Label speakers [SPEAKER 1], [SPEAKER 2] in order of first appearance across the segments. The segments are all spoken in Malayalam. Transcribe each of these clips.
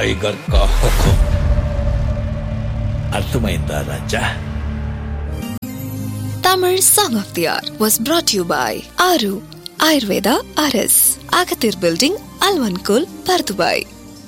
[SPEAKER 1] टाइगर का हुक्म अर्थమైందా Raja
[SPEAKER 2] Tamil Song of the Hour was brought to you by Aru Ayurveda RS, Agathir Building, Alvankul, Pardubai.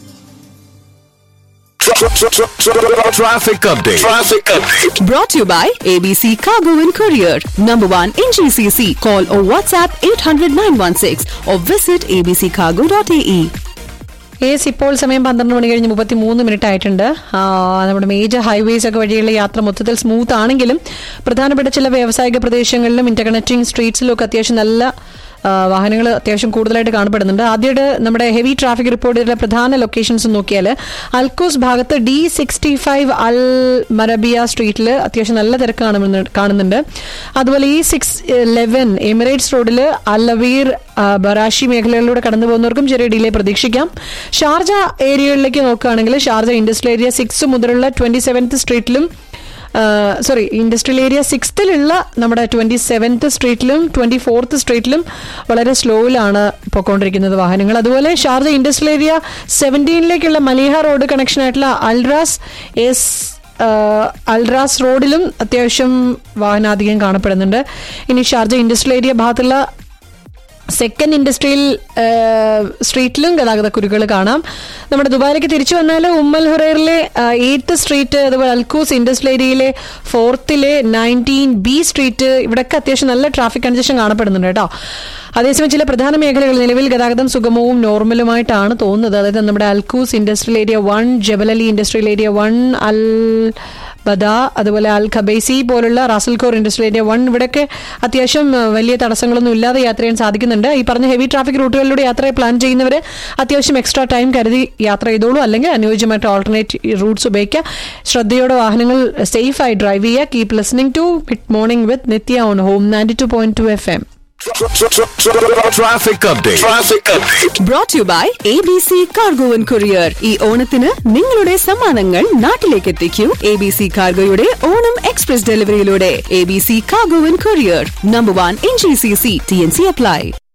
[SPEAKER 1] Traffic update traffic update
[SPEAKER 3] Brought to you by ABC Cargo and Courier. Number one in GCC. Call or WhatsApp 800 916 or visit abccargo.ae.
[SPEAKER 4] Yes ഇപ്പോൾ സമയം പന്ത്രണ്ട് മണി കഴിഞ്ഞ് മുപ്പത്തി മൂന്ന് മിനിറ്റ് ആയിട്ടുണ്ട് ആ, നമ്മുടെ മേജർ ഹൈവേസ് ഒക്കെ വഴിയുള്ള യാത്ര മൊത്തത്തിൽ സ്മൂത്ത് ആണെങ്കിലും പ്രധാനപ്പെട്ട ചില വ്യാവസായിക പ്രദേശങ്ങളിലും ഇന്റർകണക്റ്റിംഗ് സ്ട്രീറ്റ്സിലും ഒക്കെ അത്യാവശ്യം നല്ല വാഹനങ്ങൾ അത്യാവശ്യം കൂടുതലായിട്ട് കാണപ്പെടുന്നുണ്ട് ആദ്യമായിട്ട് നമ്മുടെ ഹെവി ട്രാഫിക് റിപ്പോർട്ട് ചെയ്ത പ്രധാന ലൊക്കേഷൻസ് നോക്കിയാൽ അൽക്കൂസ് ഭാഗത്ത് D sixty five Al Marabea സ്ട്രീറ്റിൽ അത്യാവശ്യം നല്ല തിരക്ക് കാണുന്നുണ്ട് കാണുന്നുണ്ട് അതുപോലെ ഈ സിക്സ് ലെവൻ എമിറേറ്റ്സ് റോഡിൽ അൽ അവീർ ആ, ബറാഷി മേഖലകളിലൂടെ കടന്നു പോകുന്നവർക്കും ചെറിയ ഡിലേ പ്രതീക്ഷിക്കാം ഷാർജ ഏരിയകളിലേക്ക് നോക്കുകയാണെങ്കിൽ ഷാർജ ഇൻഡസ്ട്രിയൽ ഏരിയ സിക്സ് മുതലുള്ള ട്വന്റി സെവൻത്ത് സ്ട്രീറ്റിലും സോറി ഇൻഡസ്ട്രിയൽ ഏരിയ സിക്സ്ത്തിലുള്ള നമ്മുടെ ട്വന്റി സെവൻത്ത് സ്ട്രീറ്റിലും ട്വന്റി ഫോർത്ത് സ്ട്രീറ്റിലും വളരെ സ്ലോയിലാണ് പോയിക്കൊണ്ടിരിക്കുന്നത് വാഹനങ്ങൾ അതുപോലെ ഷാർജ ഇൻഡസ്ട്രിയൽ ഏരിയ സെവൻറ്റീനിലേക്കുള്ള മലീഹ റോഡ് കണക്ഷൻ ആയിട്ടുള്ള അൽറാസ് എസ് അൽറാസ് റോഡിലും അത്യാവശ്യം വാഹനാധികം കാണപ്പെടുന്നുണ്ട് ഇനി ഷാർജ ഇൻഡസ്ട്രിയൽ ഏരിയ ഭാഗത്തുള്ള സെക്കൻഡ് ഇൻഡസ്ട്രിയൽ സ്ട്രീറ്റിലും ഗതാഗത കുരുക്കുകൾ കാണാം നമ്മുടെ ദുബായിലേക്ക് തിരിച്ചു വന്നാൽ ഉമ്മൽ ഹുറൈറിലെ എയ്ത്ത് സ്ട്രീറ്റ് അതുപോലെ അൽക്കൂസ് ഇൻഡസ്ട്രിയൽ ഏരിയയിലെ ഫോർത്തിലെ നയൻറ്റീൻ ബി സ്ട്രീറ്റ് ഇവിടെയൊക്കെ അത്യാവശ്യം നല്ല ട്രാഫിക് കൺജഷൻ കാണപ്പെടുന്നുണ്ട് കേട്ടോ അതേസമയം ചില പ്രധാന മേഖലകൾ നിലവിൽ ഗതാഗതം സുഗമവും നോർമലുമായിട്ടാണ് തോന്നുന്നത് അതായത് നമ്മുടെ Al Quoz industrial area one Jebel Ali industrial area one Al Badaa അതുപോലെ അൽ ഖബൈസി പോലുള്ള റാസൽഖോർ ഇൻഡസ്ട്രിയൽ ഏരിയ വൺ ഇവിടെയൊക്കെ അത്യാവശ്യം ആ, വലിയ തടസ്സങ്ങളൊന്നും ഇല്ലാതെ യാത്ര ചെയ്യാൻ സാധിക്കുന്നുണ്ട് ഈ പറഞ്ഞ ഹെവി ട്രാഫിക് റൂട്ടുകളിലൂടെ യാത്ര പ്ലാൻ ചെയ്യുന്നവർ അത്യാവശ്യം എക്സ്ട്രാ ടൈം കരുതി യാത്ര ചെയ്തോളൂ അല്ലെങ്കിൽ അനുയോജ്യമായിട്ട് ഓൾട്ടർനേറ്റ് റൂട്ട്സ് ഉപയോഗിക്കുക ശ്രദ്ധയോടെ വാഹനങ്ങൾ സേഫായി ഡ്രൈവ് ചെയ്യുക keep listening to mid morning with Nithya on home ninety two point two F M
[SPEAKER 1] traffic update traffic update
[SPEAKER 3] Brought to you by ABC Cargo and Courier. ഈ ഓണത്തിന് നിങ്ങളുടെ സമ്മാനങ്ങൾ നാട്ടിലേക്ക് എത്തിക്കൂ എ ബി സി കാർഗോയുടെ ഓണം എക്സ്പ്രസ് ഡെലിവറിയിലൂടെ A B C cargo and courier number one in G C C T N C apply